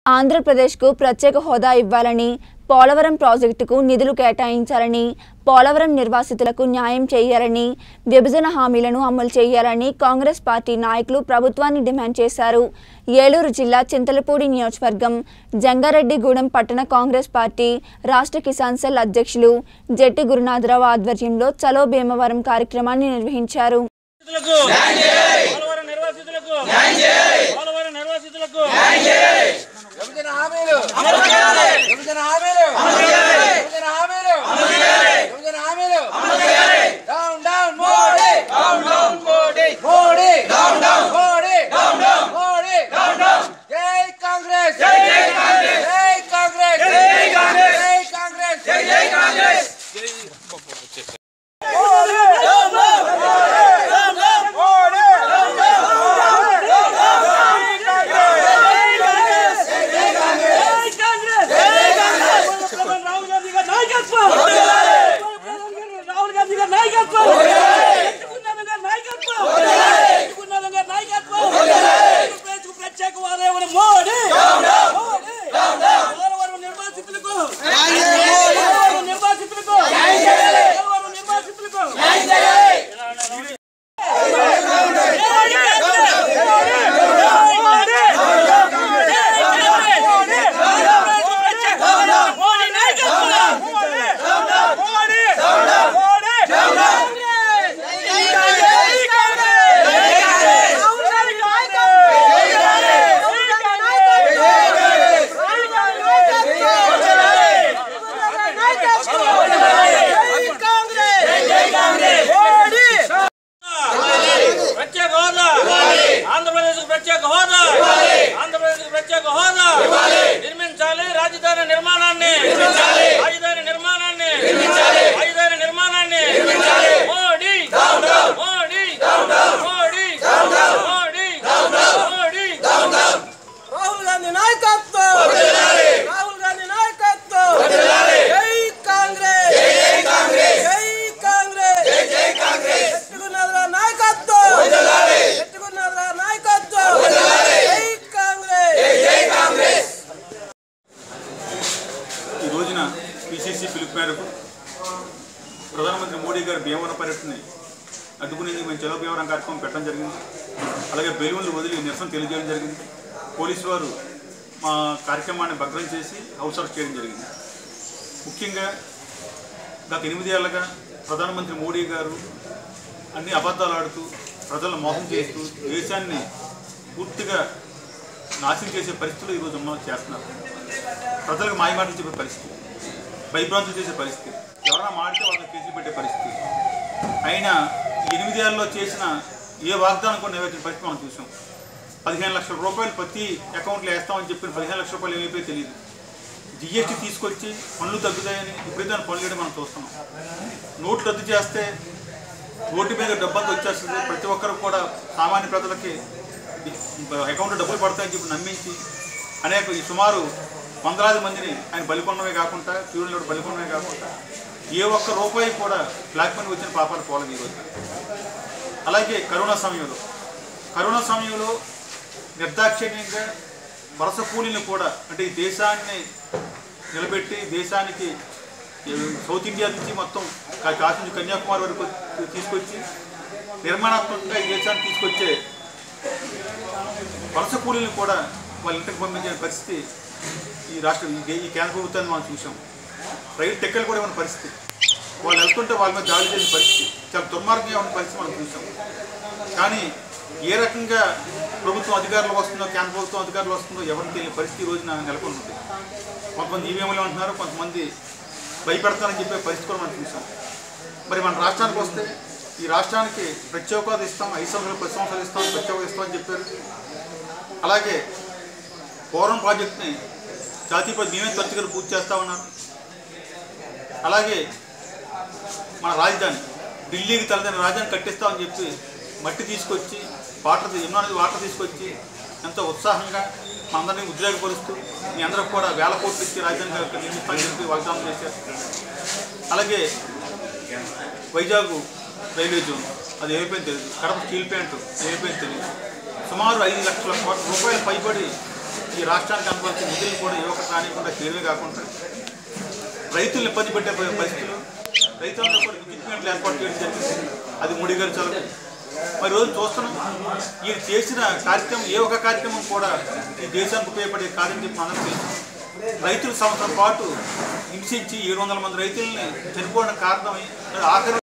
ఆంధ్రప్రదేశ్కు ప్రత్యేక హోదా ఇవ్వాలని పోలవరం ప్రాజెక్టుకు నిధులు కేటాయించాలని పోలవరం నిర్వాసితులకు న్యాయం చేయాలని విభజన హామీలను అమలు చేయాలని కాంగ్రెస్ పార్టీ నాయకులు ప్రభుత్వాన్ని డిమాండ్ చేశారు ఏలూరు జిల్లా చింతలపూడి నియోజకవర్గం జంగారెడ్డిగూడెం పట్టణ కాంగ్రెస్ పార్టీ రాష్ట్ర కిసాన్ సెల్ అధ్యక్షులు జెట్టి గురునాథరావు ఆధ్వర్యంలో చలో భీమవరం కార్యక్రమాన్ని నిర్వహించారు నిర్వాసితులకు పోలవరం నిర్వాసితులకు పోలవరం నిర్వాసితులకు విభజన హామీలు విభజన హామీలు విభజన హామీలు విభజన హామీలు down down Modi down down Modi Modi down down Modi down down Modi down down జై కాంగ్రెస్ జై జై కాంగ్రెస్ జై కాంగ్రెస్ జై కాంగ్రెస్ జై కాంగ్రెస్ జై జై కాంగ్రెస్ రాహుల్ గాంధీ గారి నాయకత్వం రాహుల్ గాంధీ గారి నాయకత్వం ఎత్తుకున్నాను గారి నాయకత్వం ఎత్తుకున్నాను గారి నాయకత్వం ఆంధ్రప్రదేశ్కు ప్రత్యేక హోదా ఇవ్వని మోడీ మోడీ పోలవరం నిర్వాసితులకు పోలవరం నిర్వాసితులకు పోలవరం నిర్వాసితులకు ప్రత్యేక హోదా ఆంధ్రప్రదేశ్ ప్రత్యేక హోదా ఆంధ్రప్రదేశ్ ప్రత్యేక హోదా నిర్మించాలి రాజధాని నిర్మాణాన్ని రాజధాని నిర్మాణాన్ని రాజధాని నిర్మాణాన్ని మోడీ మోడీ మోడీ మోడీ మోడీ రాహుల్ గాంధీ నాయకత్వం రాహుల్ గాంధీ నాయకత్వం జై కాంగ్రెస్ జై కాంగ్రెస్ జై కాంగ్రెస్ జై కాంగ్రెస్ ఎట్టుకున్నదిరా నాయకత్వం ఎట్టుకున్నదిరా నాయకత్వం జై కాంగ్రెస్ జై కాంగ్రెస్ ఈ రోజున పిసిసి పిలుపు మేరకు ప్రధానమంత్రి మోడీ గారి భీమవరం పర్యటనని అడ్డుకునేందుకు మేము చలో భీమవరం కార్యక్రమం పెట్టడం జరిగింది అలాగే బెలూన్లు వదిలి నిరసన తెలియజేయడం జరిగింది పోలీసు వారు మా కార్యక్రమాన్ని భగ్నం చేసి హౌస్ అరెస్ట్ చేయడం జరిగింది ముఖ్యంగా గత ఎనిమిది ఏళ్ళగా ప్రధానమంత్రి మోడీ గారు అన్ని అబద్ధాలు ఆడుతూ ప్రజలను మోసం చేస్తూ దేశాన్ని పూర్తిగా నాశనం చేసే పరిస్థితులు ఈరోజు మనం చేస్తున్నారు ప్రజలకు మాయమాటలు చెప్పే పరిస్థితి భయభ్రాంతులు చేసే పరిస్థితి ఎవరైనా మాడితే వాళ్ళని కేసులు పెట్టే పరిస్థితి అయినా ఈ ఎనిమిది ఏళ్ళలో చేసిన ఏ వాగ్దానం కూడా నెరవేర్చిన పరిస్థితి మనం చూసాం పదిహేను లక్షల రూపాయలు ప్రతి అకౌంట్లో వేస్తామని చెప్పిన పదిహేను లక్షల రూపాయలు ఏమైపోయి తెలియదు జిఎస్టీ తీసుకొచ్చి పనులు తగ్గుతాయని విపరీతమైన పనులు చేయడం మనం చూస్తున్నాం నోట్లు రద్దు చేస్తే ఓటు మీద డబ్బంతా వచ్చేస్తుంది ప్రతి ఒక్కరు కూడా సామాన్య ప్రజలకి అకౌంట్లో డబ్బులు పడతాయని చెప్పి నమ్మించి అనేక ఈ సుమారు వందలాది మందిని ఆయన బలికొన్నవే కాకుండా క్యూలో బలికొన్నవే కాకుండా ఏ ఒక్క రూపాయి కూడా బ్లాక్ మనీ వచ్చిన పాపాలు పోలేదు ఈరోజు అలాగే కరోనా సమయంలో కరోనా సమయంలో నిర్దాక్షిణ్యంగా వలస కూలీలను కూడా అంటే ఈ దేశాన్ని నిలబెట్టి దేశానికి ఈ సౌత్ ఇండియా నుంచి మొత్తం కా- కాశీ నుంచి కన్యాకుమారి వరకు తీసుకొచ్చి నిర్మాణాత్మకంగా ఈ దేశాన్ని తీసుకొచ్చే వలస కూలీలను కూడా వాళ్ళ ఇంటికి పంపించే పరిస్థితి ఈ రాష్ట్ర ఈ దే- ఈ కేంద్ర ప్రభుత్వాన్ని మనం చూసాం రైలు టెక్కలు కూడా ఉన్న పరిస్థితి వాళ్ళు వెళ్తుంటే వాళ్ళ మీద దాడి చేసిన పరిస్థితి చాలా దుర్మార్గంగా ఉన్న పరిస్థితి మనం చూసాం కానీ ఏ రకంగా ప్రభుత్వం అధికారులు వస్తుందో కేంద్ర ప్రభుత్వం అధికారులు వస్తుందో ఎవరికి తెలియని పరిస్థితి ఈ రోజున నెలకొని ఉంది కొంతమంది ఈవీఎంలు అంటున్నారు కొంతమంది భయపెడతారని చెప్పే పరిస్థితి కూడా మనం చూసాం మరి మన రాష్ట్రానికి వస్తే ఈ రాష్ట్రానికి ప్రత్యేక హోదా ఇస్తాం ఐదు సంవత్సరాలు పది సంవత్సరాలు ఇస్తాం ప్రత్యేక హోదా ఇస్తామని చెప్పారు అలాగే పోరం ప్రాజెక్ట్ని జాతీయ పది మేమే త్వరగా పూర్తి చేస్తా ఉన్నారు అలాగే మన రాజధాని ఢిల్లీకి తలదని రాజధాని కట్టిస్తామని చెప్పి మట్టి తీసుకొచ్చి వాటర్ ఎన్నో అనేది వాటర్ తీసుకొచ్చి ఎంతో ఉత్సాహంగా మా అందరినీ ఉద్రేకపరుస్తూ మీ అందరూ కూడా వేల కోట్లు ఇచ్చి రాజధాని నిర్మిస్తామని చెప్పి వాగ్దానం చేశారు అలాగే వైజాగ్ రైల్వే జోన్ అది ఏమైపోయింది తెలియదు కడప స్టీల్ ప్లాంట్ ఏమైపోయింది తెలియదు సుమారు ఐదు లక్షల కోట్ల రూపాయలు పైబడి ఈ రాష్ట్రానికి అనుభవించిన నిధులు కూడా ఏ ఒక్కటి రానికుండా చేయడమే కాకుండా రైతులను ఇబ్బంది పెట్టే ప- పరిస్థితులు రైతులందరూ కూడా విద్యుత్ ప్లాంట్లు ఏర్పాటు చేయడం జరిగింది అది మోడీ గారి చదువు మరి రోజు చూస్తున్నాం ఈ చేసిన కార్యక్రమం ఏ ఒక్క కార్యక్రమం కూడా ఈ దేశానికి ఉపయోగపడే కాదని చెప్పి అందరం తెలుసు రైతులు సంవత్సరం పాటు హింసించి ఏడు వందల మంది రైతుల్ని చనిపోవడం కారణమై ఆఖరి